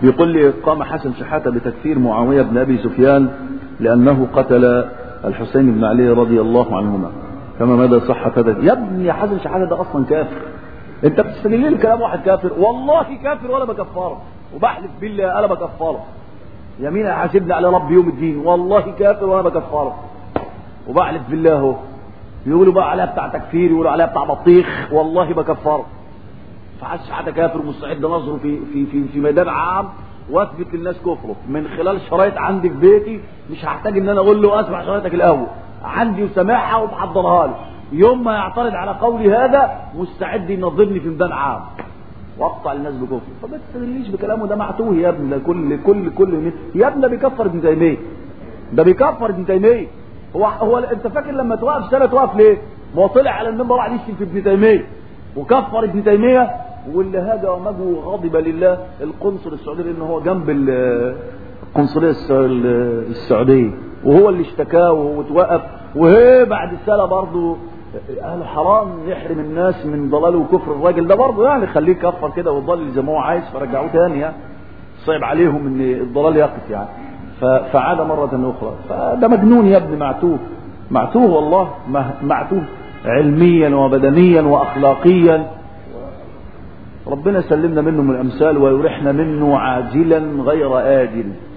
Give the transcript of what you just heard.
بيقول لي قام حسن شحاتة بتكفير معاوية بن أبي سفيان لأنه قتل الحسين بن علي رضي الله عنهما كما مدى صحة هذا يا ابني يا حسن شحاتة ده أصلا كافر أنت بتستدل لي كلام واحد كافر والله كافر ولا بكفره وبحلف بالله أنا بكفره يمين حاسبني على رب يوم الدين والله كافر ولا بكفره وبحلف بالله اهو يقولوا بقى عليها بتاع تكفير يقولوا عليها بتاع بطيخ والله بكفره فحس حتى كافر مستعد نظره في في في في ميدان عام واثبت للناس كفره من خلال شرايط عندي في بيتي مش هحتاج ان انا اقول له اسمع شرايطك الاول عندي وسامعها ومحضرها له يوم ما يعترض على قولي هذا مستعد ينظرني في ميدان عام واقطع الناس بكفر فما تستدليش بكلامه ده معتوه يا ابني ده كل كل كل مثل يا ابني ده بيكفر ابن تيميه ده بيكفر ابن تيميه هو هو انت فاكر لما توقف سنه توقف ليه؟ ما هو طلع على المنبر وقعد يشتم في ابن تيميه وكفر ابن تيميه واللي هاجى ومجه غضب لله القنصل السعودي لان هو جنب ال- القنصليه الس- السعوديه وهو اللي اشتكاه وتوقف وهي بعد السنه برضه اهل حرام يحرم الناس من ضلال وكفر الراجل ده برضه يعني خليه يكفر كده ويضل زي ما هو عايز فرجعوه تاني يعني صعب عليهم ان الضلال يقف يعني ف- فعاد مرة أخرى فده مجنون يا ابني معتوه معتوه والله مه- معتوه علميا وبدنيا وأخلاقيا ربنا سلمنا منه من الأمثال ويرحنا منه عاجلا غير آجل